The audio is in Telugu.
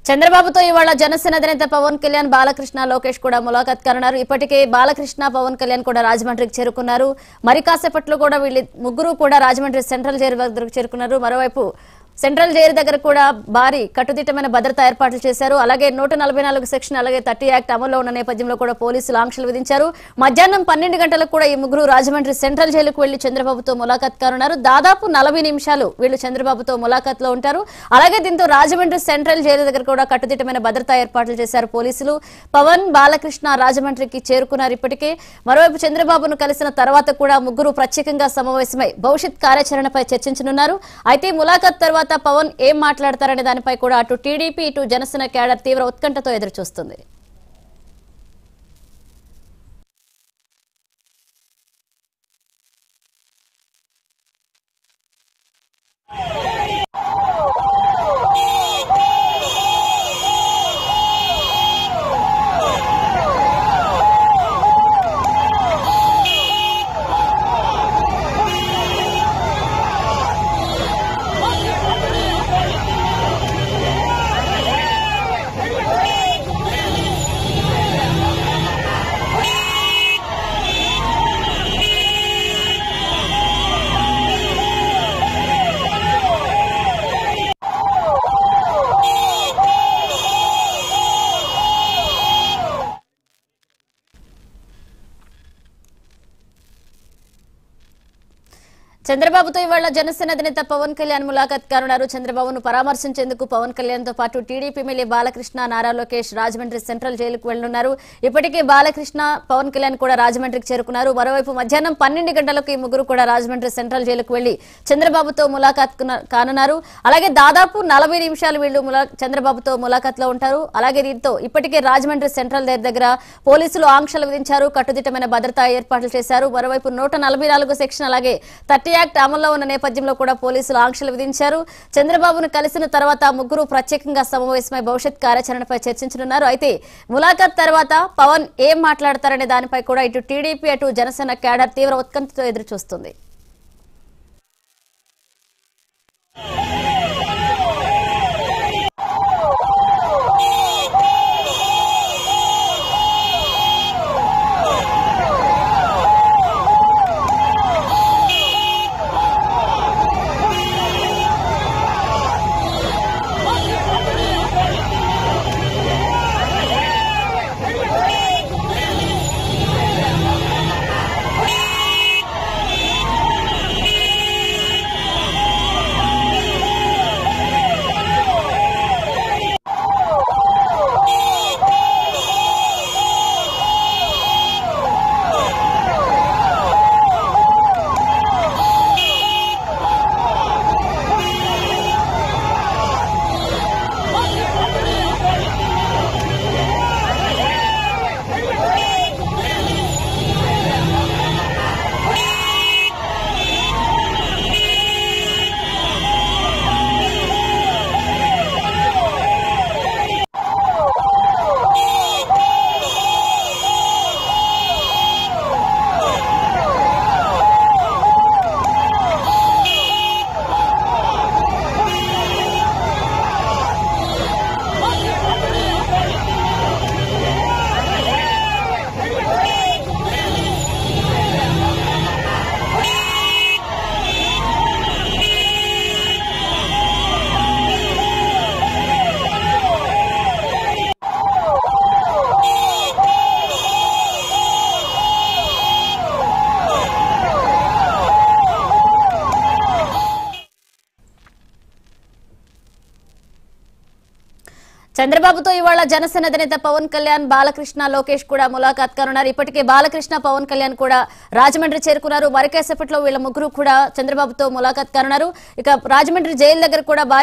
చంద్రబాబుతో ఇవాళ జనసేన అధినేత పవన్ కళ్యాణ్ బాలకృష్ణ లోకేష్ కూడా ములాఖాత్ కానున్నారు ఇప్పటికే బాలకృష్ణ పవన్ కళ్యాణ్ కూడా రాజమండ్రికి చేరుకున్నారు మరి కాసేపట్లో కూడా వీళ్ళు ముగ్గురు కూడా రాజమండ్రి సెంట్రల్ జైలు వద్దకు చేరుకున్నారు మరోవైపు సెంట్రల్ జైలు దగ్గర కూడా భారీ కట్టుదిట్టమైన భద్రతా ఏర్పాట్లు చేశారు అలాగే నూట నలభై నాలుగు సెక్షన్ అలాగే థర్టీ యాక్ట్ అమల్లో ఉన్న నేపథ్యంలో కూడా పోలీసులు ఆంక్షలు విధించారు మధ్యాహ్నం పన్నెండు గంటలకు కూడా ఈ ముగ్గురు రాజమండ్రి సెంట్రల్ జైలుకు వెళ్లి చంద్రబాబుతో ములాఖాత్ కానున్నారు దాదాపు నలభై నిమిషాలు వీళ్ళు చంద్రబాబుతో ములాఖాత్ లో ఉంటారు అలాగే దీంతో రాజమండ్రి సెంట్రల్ జైలు దగ్గర కూడా కట్టుదిట్టమైన భద్రతా ఏర్పాట్లు చేశారు పోలీసులు పవన్ బాలకృష్ణ రాజమండ్రికి చేరుకున్నారు ఇప్పటికే మరోవైపు చంద్రబాబును కలిసిన తర్వాత కూడా ముగ్గురు ప్రత్యేకంగా సమావేశమై భవిష్యత్ కార్యాచరణపై చర్చించనున్నారు అయితే ములాఖాత్ తర్వాత పవన్ ఏం మాట్లాడతారనే దానిపై కూడా అటు టీడీపీ ఇటు జనసేన కేడర్ తీవ్ర ఉత్కంఠతో ఎదురుచూస్తుంది చంద్రబాబుతో ఇవాళ జనసేన అధినేత పవన్ కళ్యాణ్ ములాఖాత్ కానున్నారు చంద్రబాబును పరామర్శించేందుకు పవన్ కళ్యాణ్ తో పాటు TDP MLA Balakrishna Nara Lokesh Rajahmundry central జైలుకు వెళ్లనున్నారు ఇప్పటికే బాలకృష్ణ పవన్ కళ్యాణ్ కూడా రాజమండ్రికి చేరుకున్నారు మరోవైపు మధ్యాహ్నం పన్నెండు గంటలకు ఈ ముగ్గురు కూడా రాజమండ్రి సెంట్రల్ జైలుకు వెళ్లి చంద్రబాబుతో ములాఖాత్ కున- కానున్నారు అలాగే దాదాపు నలభై నిమిషాలు వీళ్ళు ములా చంద్రబాబుతో ములాఖాత్ లో ఉంటారు అలాగే దీంతో ఇప్పటికే రాజమండ్రి సెంట్రల్ జైలు దగ్గర పోలీసులు ఆంక్షలు విధించారు కట్టుదిట్టమైన భద్రతా ఏర్పాట్లు చేశారు మరోవైపు నూట నలభై నాలుగు సెక్షన్ అలాగే థర్టీ యాక్ట్ అమల్లో ఉన్న నేపథ్యంలో కూడా పోలీసులు ఆంక్షలు విధించారు చంద్రబాబును కలిసిన తర్వాత ముగ్గురు ప్రత్యేకంగా సమావేశమై భవిష్యత్ కార్యాచరణపై చర్చించనున్నారు అయితే ములాఖాత్ తర్వాత పవన్ ఏం మాట్లాడతారనే దానిపై కూడా ఇటు టీడీపీ అటు జనసేన కేడర్ తీవ్ర ఉత్కంఠతో ఎదురు చూస్తుంది చంద్రబాబుతో ఇవాళ జనసేన అధినేత పవన్ కళ్యాణ్ బాలకృష్ణ లోకేష్ కూడా ములాఖాత్ కానున్నారు ఇప్పటికే బాలకృష్ణ పవన్ కళ్యాణ్ కూడా రాజమండ్రి చేరుకున్నారు మరికేసేపట్లో వీళ్ళ ముగ్గురు కూడా చంద్రబాబుతో ములాఖాత్ కానున్నారు ఇక రాజమండ్రి జైలు దగ్గర కూడా భారీ